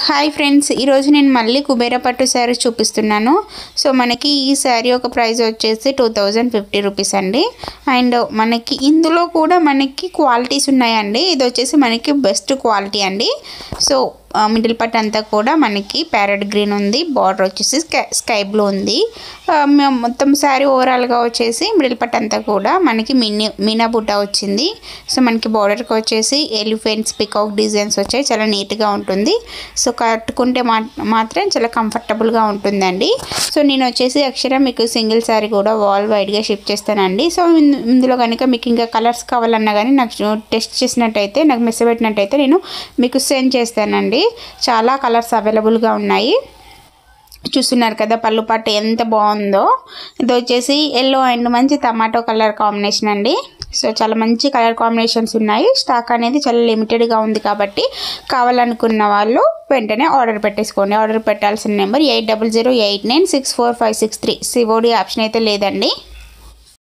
hi friends ఈరోజు నేను మళ్ళీ కుబేర పట్టు శారీ చూపిస్తున్నాను సో మనకి ఈ శారీ ఒక ప్రైస్ వచ్చేసి టూ థౌజండ్ ఫిఫ్టీ రూపీస్ అండి అండ్ మనకి ఇందులో కూడా మనకి క్వాలిటీస్ ఉన్నాయండి ఇది వచ్చేసి మనకి బెస్ట్ క్వాలిటీ అండి సో మిడిల్ పట్ అంతా కూడా మనకి ప్యారెట్ గ్రీన్ ఉంది బార్డర్ వచ్చేసి స్కై స్కై బ్లూ ఉంది ఆ, మ- మొత్తం శారీ ఓవరాల్గా వచ్చేసి మిడిల్ పట్ అంతా కూడా మనకి మినీ మీనా బుట్ట వచ్చింది సో మనకి బార్డర్కి వచ్చేసి ఎలిఫెంట్స్ పికాక్ డిజైన్స్ వచ్చాయి చాలా నీట్గా ఉంటుంది సో కట్టుకుంటే మా మాత్రం చాలా కంఫర్టబుల్గా ఉంటుందండి సో నేను వచ్చేసి అక్షర మీకు సింగిల్ శారీ కూడా వాల్ వైడ్గా షిఫ్ట్ చేస్తానండి సో ఇందు- ఇందులో కనుక మీకు ఇంకా కలర్స్ కావాలన్నా కానీ నాకు టెస్ట్ చేసినట్టయితే నాకు మెసేజ్ పెట్టినట్టయితే నేను మీకు సెండ్ చేస్తానండి చాలా కలర్స్ అవైలబుల్గా ఉన్నాయి చూస్తున్నారు కదా పళ్ళు పట్టు ఎంత బాగుందో ఇది వచ్చేసి ఎల్లో అండ్ మంచి టమాటో కలర్ కాంబినేషన్ అండి సో చాలా మంచి కలర్ కాంబినేషన్స్ ఉన్నాయి స్టాక్ అనేది చాలా లిమిటెడ్గా ఉంది కాబట్టి కావాలనుకున్న వాళ్ళు వెంటనే ఆర్డర్ పెట్టేసుకోండి ఆర్డర్ పెట్టాల్సిన number eight double zero eight nine six four five six three COD option అయితే లేదండి